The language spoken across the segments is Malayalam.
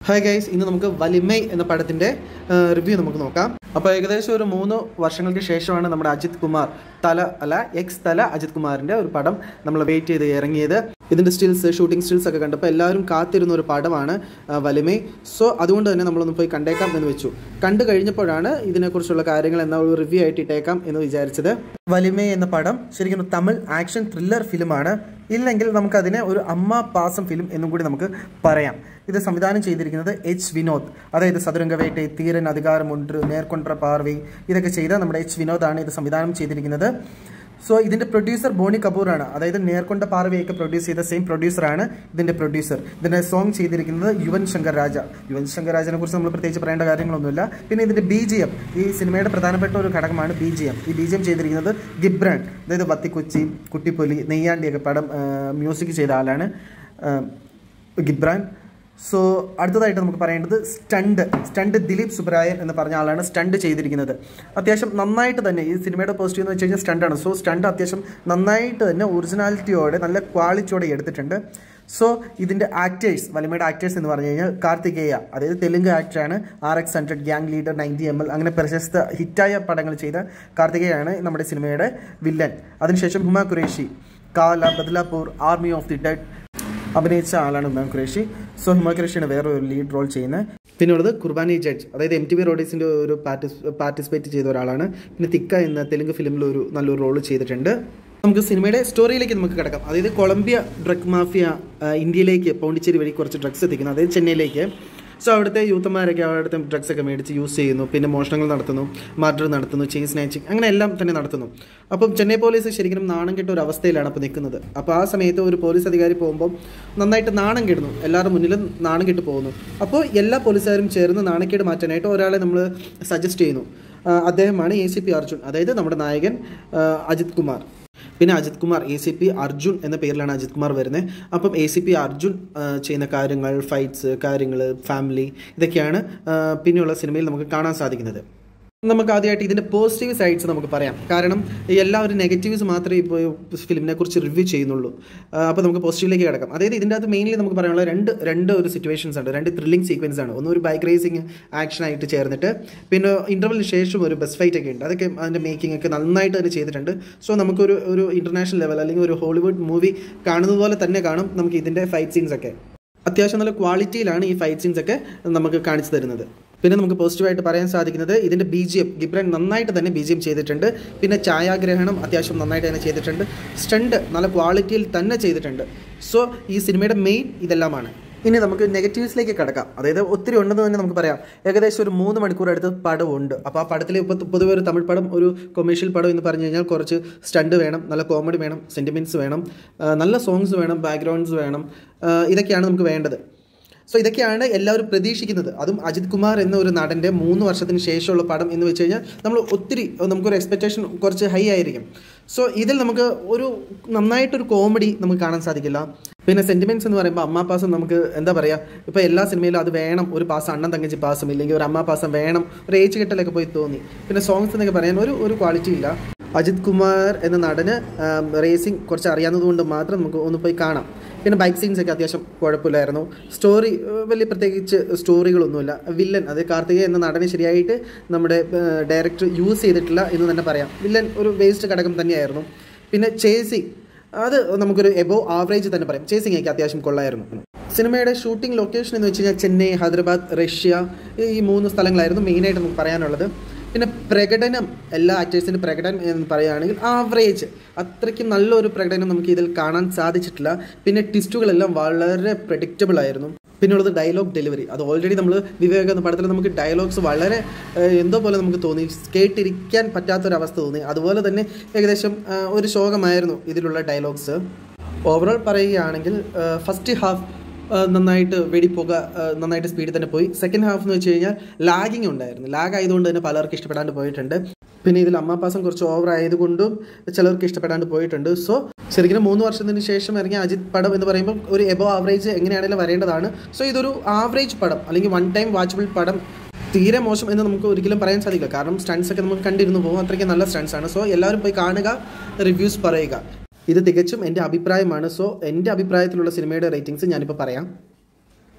ഹായ് ഗൈസ് ഇന്ന് നമുക്ക് വലിമൈ എന്ന പടത്തിൻ്റെ റിവ്യൂ നമുക്ക് നോക്കാം അപ്പോൾ ഏകദേശം ഒരു മൂന്ന് വർഷങ്ങൾക്ക് ശേഷമാണ് നമ്മുടെ അജിത് കുമാർ തല അല്ല എക്സ് തല അജിത് കുമാറിൻ്റെ ഒരു പടം നമ്മൾ വെയിറ്റ് ചെയ്ത് ഇറങ്ങിയത് ഇതിൻ്റെ സ്റ്റിൽസ് ഷൂട്ടിംഗ് സ്റ്റിൽസ് ഒക്കെ കണ്ടപ്പോൾ എല്ലാവരും കാത്തിരുന്ന ഒരു പടമാണ് ആ, വലിമൈ സോ അതുകൊണ്ട് തന്നെ നമ്മളൊന്ന് പോയി കണ്ടേക്കാം എന്ന് വെച്ചു കണ്ടു കഴിഞ്ഞപ്പോഴാണ് ഇതിനെക്കുറിച്ചുള്ള കാര്യങ്ങൾ എന്ന ഒരു റിവ്യൂ ആയിട്ട് ഇട്ടേക്കാം എന്ന് വിചാരിച്ചത് വലിമൈ എന്ന പടം ശരിക്കും ഒരു തമിഴ് ആക്ഷൻ ത്രില്ലർ ഫിലിമാണ് ഇല്ലെങ്കിൽ നമുക്കതിനെ ഒരു അമ്മ പാസം ഫിലിം എന്നും കൂടി നമുക്ക് പറയാം ഇത് സംവിധാനം ചെയ്തിരിക്കുന്നത് എച്ച് വിനോദ് അതായത് സതുരംഗവേട്ടെ തീരൻ അധികാരം ഒன்று നേർക്കൊണ്ട പാർവി ഇതൊക്കെ ചെയ്ത നമ്മുടെ എച്ച് വിനോദാണ് ഇത് സംവിധാനം ചെയ്തിരിക്കുന്നത് സോ ഇതിന്റെ പ്രൊഡ്യൂസർ ബോണി കപൂറാണ് അതായത് നേർക്കൊണ്ട പാർവയൊക്കെ പ്രൊഡ്യൂസ് ചെയ്ത സെയിം പ്രൊഡ്യൂസറാണ് ഇതിന്റെ പ്രൊഡ്യൂസർ ഇതിന്റെ സോങ് ചെയ്തിരിക്കുന്നത് യുവൻ ശങ്കർ രാജ യുവൻ ശങ്കർ രാജനെ കുറിച്ച് നമ്മൾ പ്രത്യേകിച്ച് പറയേണ്ട കാര്യങ്ങളൊന്നുമില്ല പിന്നെ ഇതിന്റെ ബി ജി എം ഈ സിനിമയുടെ പ്രധാനപ്പെട്ട ഒരു ഘടകമാണ് ബി ജി എം ഈ ബി ജി എം ചെയ്തിരിക്കുന്നത് ഗിബ്രാൻ അതായത് വത്തിക്കൊച്ചി കുട്ടിപ്പൊലി നെയ്യാണ്ടിയൊക്കെ പടം മ്യൂസിക് ചെയ്ത ആളാണ് ആ, ഗിബ്രാൻ സോ അടുത്തതായിട്ട് നമുക്ക് പറയേണ്ടത് സ്റ്റണ്ട് സ്റ്റണ്ട് ദിലീപ് സുബ്രായൻ എന്ന് പറഞ്ഞ ആളാണ് സ്റ്റണ്ട് ചെയ്തിരിക്കുന്നത് അത്യാവശ്യം നന്നായിട്ട് തന്നെ ഈ സിനിമയുടെ പോസിറ്റീവ് എന്ന് വെച്ച് കഴിഞ്ഞാൽ സ്റ്റണ്ടാണ് സോ സ്റ്റണ്ട് അത്യാവശ്യം നന്നായിട്ട് തന്നെ ഒറിജിനാലിറ്റിയോടെ നല്ല ക്വാളിറ്റിയോടെ എടുത്തിട്ടുണ്ട് സോ ഇതിൻ്റെ ആക്ടേഴ്സ് വലിമയുടെ ആക്ടേഴ്സ് എന്ന് പറഞ്ഞു കഴിഞ്ഞാൽ കാർത്തികേയ അതായത് തെലുങ്ക് ആക്ടറാണ് R X hundred gang leader ninety M L അങ്ങനെ പ്രശസ്ത ഹിറ്റായ പടങ്ങൾ ചെയ്ത കാർത്തികയാണ് നമ്മുടെ സിനിമയുടെ വില്ലൻ അതിനുശേഷം Huma Qureshi Kaala Badlapur Army of the Dead അഭിനയിച്ച ആളാണ് ഉമ്മൻ ഖുറേഷി സോ ഹിമ ഖുറേഷിയാണ് വേറെ ഒരു ലീഡ് റോൾ ചെയ്യുന്നത് പിന്നെ ഉള്ളത് കുർബാനി ജഡ്ജ് അതായത് എം ടി വി റോഡീസിൻ്റെ ഒരു പാർട്ടിസ് പാർട്ടിസിപ്പേറ്റ് ചെയ്ത ഒരാളാണ് പിന്നെ തിക്ക എന്ന തെലുങ്ക് ഫിലിമിൽ ഒരു നല്ലൊരു റോൾ ചെയ്തിട്ടുണ്ട് നമുക്ക് സിനിമയുടെ സ്റ്റോറിയിലേക്ക് നമുക്ക് കിടക്കാം അതായത് കൊളംബിയ ഡ്രഗ് മാഫിയ ആ, ഇന്ത്യയിലേക്ക് പോണ്ടിച്ചേരി വഴി കുറച്ച് ഡ്രഗ്സ് എത്തിക്കുന്നു അതായത് ചെന്നൈയിലേക്ക് സോ അവിടുത്തെ യൂത്തന്മാരൊക്കെ അവിടുത്തെ ഡ്രഗ്സ് ഒക്കെ മേടിച്ച് യൂസ് ചെയ്യുന്നു പിന്നെ മോഷണങ്ങൾ നടത്തുന്നു മർഡർ നടത്തുന്നു ചെയിൻ സ്നാച്ചിങ് അങ്ങനെ എല്ലാം തന്നെ നടത്തുന്നു അപ്പം ചെന്നൈ പോലീസ് ശരിക്കും നാണം കെട്ട ഒരു അവസ്ഥയിലാണ് അപ്പോൾ നിൽക്കുന്നത് അപ്പോൾ ആ സമയത്ത് ഒരു പോലീസ് അധികാരി പോകുമ്പോൾ നന്നായിട്ട് നാണം കെടുന്നു എല്ലാവരുടെ മുന്നിലും നാണം കെട്ട് പോകുന്നു അപ്പോൾ എല്ലാ പോലീസുകാരും ചേർന്ന് നാണക്കേട് മാറ്റാനായിട്ട് ഒരാളെ നമ്മൾ സജസ്റ്റ് ചെയ്യുന്നു ആ, അദ്ദേഹമാണ് എ സി പി അർജുൻ അതായത് നമ്മുടെ നായകൻ ആ, അജിത് കുമാർ പിന്നെ Ajith Kumar A C P Arjun എന്ന പേരിലാണ് അജിത് കുമാർ വരുന്നത് അപ്പം എ സി പി അർജുൻ ആ, ചെയ്യുന്ന കാര്യങ്ങൾ ഫൈറ്റ്സ് കാര്യങ്ങൾ ഫാമിലി ഇതൊക്കെയാണ് ആ, പിന്നെയുള്ള സിനിമയിൽ നമുക്ക് കാണാൻ സാധിക്കുന്നത് നമുക്ക് ആദ്യമായിട്ട് ഇതിൻ്റെ പോസിറ്റീവ് സൈഡ്സ് നമുക്ക് പറയാം കാരണം എല്ലാവരും നെഗറ്റീവ്സ് മാത്രമേ ഇപ്പോൾ ഫിലിമിനെ കുറിച്ച് റിവ്യൂ ചെയ്യുന്നുള്ളൂ അപ്പോൾ നമുക്ക് പോസിറ്റീവിലേക്ക് കിടക്കാം അതായത് ഇതിൻ്റെ അകത്ത് മെയിൻലി നമുക്ക് പറയാനുള്ള രണ്ട് രണ്ട് ഒരു സിറ്റുവേഷൻസ് ഉണ്ട് രണ്ട് ത്രില്ലിംഗ് സീക്വൻസ് ആണ് ഒന്ന് ഒരു ബൈക്ക് റേസിംഗ് ആക്ഷൻ ആയിട്ട് ചേർന്നിട്ട് പിന്നെ ഇൻ്റർവലിന് ശേഷം ഒരു ബസ് ഫൈറ്റ് ഒക്കെ ഉണ്ട് അതൊക്കെ അതിൻ്റെ മേക്കിംഗ് ഒക്കെ നന്നായിട്ട് തന്നെ ചെയ്തിട്ടുണ്ട് സോ നമുക്കൊരു ഒരു ഇൻ്റർനാഷണൽ ലെവൽ അല്ലെങ്കിൽ ഒരു ഹോളിവുഡ് മൂവി കാണുന്നത് പോലെ തന്നെ കാണും നമുക്ക് ഇതിൻ്റെ ഫൈറ്റ് സീൻസ് ഒക്കെ അത്യാവശ്യം നല്ല ക്വാളിറ്റിയിലാണ് ഈ ഫൈറ്റ് സീൻസ് ഒക്കെ നമുക്ക് കാണിച്ചു തരുന്നത് പിന്നെ നമുക്ക് പോസിറ്റീവായിട്ട് പറയാൻ സാധിക്കുന്നത് ഇതിൻ്റെ ബി ജി എം ഗിബ്രൻ നന്നായിട്ട് തന്നെ ബി ജി എം ചെയ്തിട്ടുണ്ട് പിന്നെ ഛായാഗ്രഹണം അത്യാവശ്യം നന്നായിട്ട് തന്നെ ചെയ്തിട്ടുണ്ട് സ്റ്റണ്ട് നല്ല ക്വാളിറ്റിയിൽ തന്നെ ചെയ്തിട്ടുണ്ട് സോ ഈ സിനിമയുടെ മെയിൻ ഇതെല്ലാമാണ് ഇനി നമുക്ക് നെഗറ്റീവ്സിലേക്ക് കിടക്കാം അതായത് ഒത്തിരി ഉണ്ടെന്ന് തന്നെ നമുക്ക് പറയാം ഏകദേശം ഒരു മൂന്ന് മണിക്കൂർ അടുത്ത് പടമുണ്ട് അപ്പോൾ ആ പടത്തിൽ ഇപ്പോൾ പൊതുവെ ഒരു തമിഴ് പടം ഒരു കൊമേഴ്ഷ്യൽ പടം എന്ന് പറഞ്ഞു കഴിഞ്ഞാൽ കുറച്ച് സ്റ്റണ്ട് വേണം നല്ല കോമഡി വേണം സെൻറ്റിമെൻറ്റ്സ് വേണം ആ, നല്ല സോങ്സ് വേണം ബാക്ക്ഗ്രൗണ്ട്സ് വേണം ആ, ഇതൊക്കെയാണ് നമുക്ക് വേണ്ടത് സോ ഇതൊക്കെയാണ് എല്ലാവരും പ്രതീക്ഷിക്കുന്നത് അതും അജിത് കുമാർ എന്ന ഒരു നടൻ്റെ മൂന്ന് വർഷത്തിന് ശേഷമുള്ള പടം എന്ന് വെച്ച് കഴിഞ്ഞാൽ നമ്മൾ ഒത്തിരി നമുക്കൊരു എക്സ്പെക്റ്റേഷൻ കുറച്ച് ഹൈ ആയിരിക്കും സോ ഇതിൽ നമുക്ക് ഒരു നന്നായിട്ടൊരു കോമഡി നമുക്ക് കാണാൻ സാധിക്കില്ല പിന്നെ സെൻറ്റിമെൻറ്റ്സ് എന്ന് പറയുമ്പോൾ അമ്മ പാസം നമുക്ക് എന്താ പറയുക ഇപ്പോൾ എല്ലാ സിനിമയിലും അത് വേണം ഒരു പാസം അണ്ണൻ തങ്കച്ചി പാസം ഇല്ലെങ്കിൽ ഒരു അമ്മ പാസം വേണം ഒരു ഏച്ച് കെട്ടലൊക്കെ പോയി തോന്നി പിന്നെ സോങ്സ് എന്നൊക്കെ പറയാൻ ഒരു ഒരു ക്വാളിറ്റി ഇല്ല അജിത് കുമാർ എന്ന നടന് റേസിംഗ് കുറച്ച് അറിയാവുന്നത് കൊണ്ട് മാത്രം നമുക്ക് ഒന്ന് പോയി കാണാം പിന്നെ ബൈക്ക് സീൻസ് ഒക്കെ അത്യാവശ്യം കുഴപ്പമില്ലായിരുന്നു സ്റ്റോറി ഏഹ്, വലിയ പ്രത്യേകിച്ച് സ്റ്റോറികളൊന്നുമില്ല വില്ലൻ അത് കാർത്തികേയ എന്ന നടനെ ശരിയായിട്ട് നമ്മുടെ ഡയറക്ടർ യൂസ് ചെയ്തിട്ടില്ല എന്ന് തന്നെ പറയാം വില്ലൻ ഒരു വേസ്റ്റ് ഘടകം തന്നെയായിരുന്നു പിന്നെ ചേസിങ് അത് നമുക്കൊരു എബോ ആവറേജ് തന്നെ പറയാം ചേസിങ് ഒക്കെ അത്യാവശ്യം കൊള്ളായിരുന്നു സിനിമയുടെ ഷൂട്ടിംഗ് ലൊക്കേഷൻ എന്ന് വെച്ച് കഴിഞ്ഞാൽ ചെന്നൈ ഹൈദരാബാദ് റഷ്യ ഈ മൂന്ന് സ്ഥലങ്ങളായിരുന്നു മെയിനായിട്ട് നമുക്ക് പറയാനുള്ളത് പിന്നെ പ്രകടനം എല്ലാ ആക്ടേഴ്സിൻ്റെ പ്രകടനം എന്ന് പറയുകയാണെങ്കിൽ ആവറേജ് അത്രയ്ക്കും നല്ലൊരു പ്രകടനം നമുക്ക് ഇതിൽ കാണാൻ സാധിച്ചിട്ടില്ല പിന്നെ ട്വിസ്റ്റുകളെല്ലാം വളരെ പ്രഡിക്റ്റബിൾ ആയിരുന്നു പിന്നെ ഉള്ളത് ഡയലോഗ് ഡെലിവറി അത് ഓൾറെഡി നമ്മൾ വിവേക എന്ന പടത്തിൽ നമുക്ക് ഡയലോഗ്സ് വളരെ ഏഹ്, എന്തോ പോലെ നമുക്ക് തോന്നി കേട്ടിരിക്കാൻ പറ്റാത്തൊരവസ്ഥ തോന്നി അതുപോലെ തന്നെ ഏകദേശം ആ, ഒരു ശോകമായിരുന്നു ഇതിലുള്ള ഡയലോഗ്സ് ഓവറോൾ പറയുകയാണെങ്കിൽ ഫസ്റ്റ് ഹാഫ് നന്നായിട്ട് വെടിപ്പുക ആ, നന്നായിട്ട് സ്പീഡിൽ തന്നെ പോയി സെക്കൻഡ് ഹാഫ് എന്ന് വെച്ച് കഴിഞ്ഞാൽ ലാഗിങ് ഉണ്ടായിരുന്നു ലാഗ് ആയതുകൊണ്ട് തന്നെ പലർക്കും ഇഷ്ടപ്പെടാണ്ട് പോയിട്ടുണ്ട് പിന്നെ ഇതിൽ അമ്മാപ്പാസം കുറച്ച് ഓവർ ആയതുകൊണ്ടും ചിലർക്ക് ഇഷ്ടപ്പെടാണ്ട് പോയിട്ടുണ്ട് സോ ശരിക്കും മൂന്ന് വർഷത്തിന് ശേഷം ഇറങ്ങിയ അജിത് പടം എന്ന് പറയുമ്പോൾ ഒരു എബോ ആവറേജ് എങ്ങനെയാണെങ്കിലും വരേണ്ടതാണ് സോ ഇതൊരു ആവറേജ് പടം അല്ലെങ്കിൽ വൺ ടൈം വാച്ചബിൾ പടം തീരെ മോശം എന്ന് നമുക്ക് ഒരിക്കലും പറയാൻ സാധിക്കില്ല കാരണം സ്റ്റൺസ് ഒക്കെ നമുക്ക് കണ്ടിരുന്നു പോകും അത്രയ്ക്ക് നല്ല സ്റ്റൺസ് ആണ് സോ എല്ലാവരും പോയി കാണുക റിവ്യൂസ് പറയുക ഇത് തികച്ചും എൻ്റെ അഭിപ്രായമാണ് സോ എൻ്റെ അഭിപ്രായത്തിലുള്ള സിനിമയുടെ റേറ്റിംഗ്സ് ഞാനിപ്പോൾ പറയാം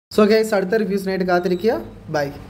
സോ ഗൈസ് അടുത്ത റിവ്യൂസിനായിട്ട് കാത്തിരിക്കുക ബൈ